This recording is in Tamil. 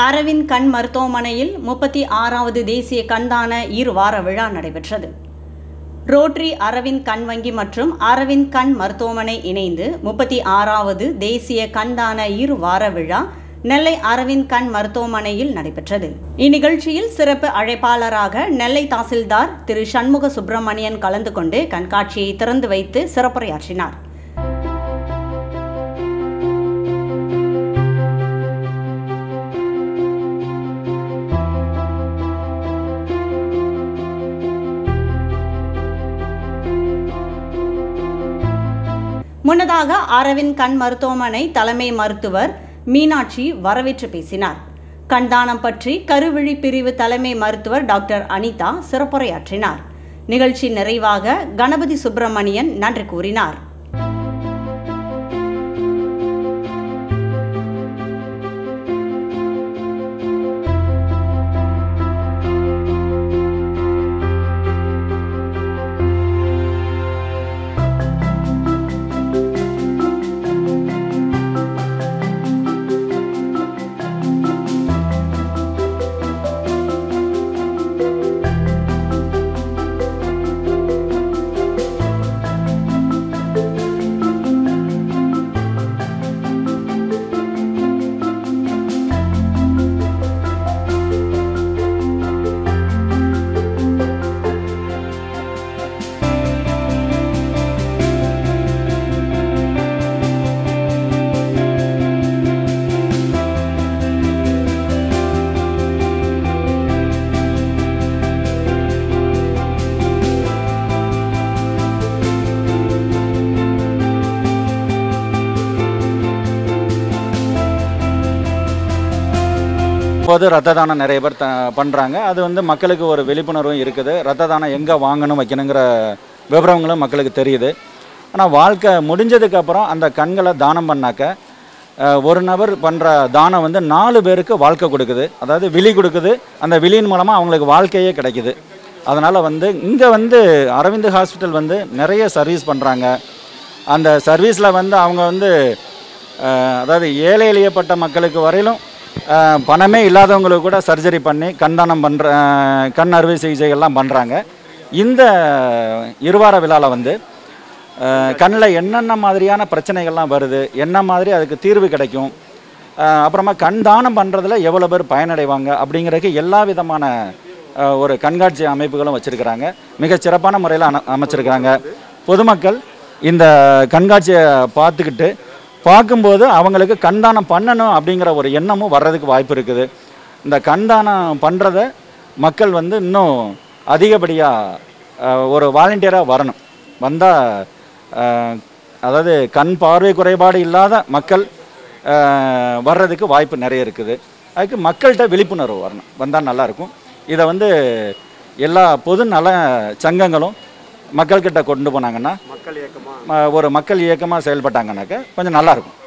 அரவிந்த் கண் மருத்துவமனையில் முப்பத்தி ஆறாவது தேசிய கண்தான இரு வார விழா நடைபெற்றது ரோட்டரி அரவிந்த் கண் வங்கி மற்றும் அரவிந்த் கண் மருத்துவமனை இணைந்து முப்பத்தி ஆறாவது தேசிய கண்தான இரு வார விழா நெல்லை அரவிந்த் கண் மருத்துவமனையில் நடைபெற்றது இந்நிகழ்ச்சியில் சிறப்பு அழைப்பாளராக நெல்லை தாசில்தார் திரு சண்முக சுப்பிரமணியன் கலந்து கொண்டு கண்காட்சியை திறந்து வைத்து சிறப்புரையாற்றினார் முன்னதாக அரவிந்த் கண் மருத்துவமனை தலைமை மருத்துவர் மீனாட்சி வரவேற்று பேசினார் கண்தானம் பற்றி கருவிழி பிரிவு தலைமை மருத்துவர் டாக்டர் அனிதா சிறப்புரையாற்றினார் நிகழ்ச்சி நிறைவாக கணபதி சுப்பிரமணியன் நன்றி கூறினார் இப்போது ரத்த தானம் நிறைய பேர் த பண்ணுறாங்க அது வந்து மக்களுக்கு ஒரு விழிப்புணர்வும் இருக்குது ரத்த தானம் எங்கே வாங்கணும் வைக்கணுங்கிற விவரங்களும் மக்களுக்கு தெரியுது ஆனால் வாழ்க்கை முடிஞ்சதுக்கப்புறம் அந்த கண்களை தானம் பண்ணாக்க அஹ், ஒரு நபர் பண்ணுற தானம் வந்து நாலு பேருக்கு வாழ்க்கை கொடுக்குது அதாவது விழி கொடுக்குது அந்த விழியின் மூலமாக அவங்களுக்கு வாழ்க்கையே கிடைக்குது அதனால் வந்து இங்கே வந்து அரவிந்த் ஹாஸ்பிட்டல் வந்து நிறைய சர்வீஸ் பண்ணுறாங்க அந்த சர்வீஸில் வந்து அவங்க வந்து அஹ், அதாவது ஏழை எளியப்பட்ட மக்களுக்கு வரையிலும் அஹ், பணமே இல்லாதவங்களுக்கு கூட சர்ஜரி பண்ணி கண்தானம் பண்ணுற கண் அறுவை சிகிச்சைகள்லாம் பண்ணுறாங்க இந்த இருவார விழாவில் வந்து கண்ணில் என்னென்ன மாதிரியான பிரச்சனைகள்லாம் வருது என்ன மாதிரி அதுக்கு தீர்வு கிடைக்கும் அஹ், அப்புறமா கண் தானம் பண்ணுறதுல எவ்வளோ பேர் பயனடைவாங்க அப்படிங்கிறதுக்கு எல்லா விதமான அஹ், ஒரு கண்காட்சி அமைப்புகளும் வச்சுருக்கிறாங்க மிகச் சிறப்பான முறையில் அன அமைச்சிருக்கிறாங்க பொதுமக்கள் இந்த கண்காட்சியை பார்த்துக்கிட்டு பார்க்கும்போது அவங்களுக்கு கண்தானம் பண்ணணும் அப்படிங்கிற ஒரு எண்ணமும் வர்றதுக்கு வாய்ப்பு இருக்குது இந்த கண்தானம் பண்ணுறத மக்கள் வந்து இன்னும் அதிகப்படியாக ஒரு வாலண்டியராக வரணும் வந்தால் அதாவது கண் பார்வை குறைபாடு இல்லாத மக்கள் அஹ், வர்றதுக்கு வாய்ப்பு நிறைய இருக்குது அதுக்கு மக்கள்கிட்ட விழிப்புணர்வு வரணும் வந்தால் நல்லாயிருக்கும் இதை வந்து எல்லா பொது நல சங்கங்களும் மக்கள்கிட்ட கொண்டு போனாங்கன்னா மக்கள் இயக்கமா ம- ஒரு மக்கள் இயக்கமாக செயல்பட்டாங்கனாக்க கொஞ்சம் நல்லாயிருக்கும்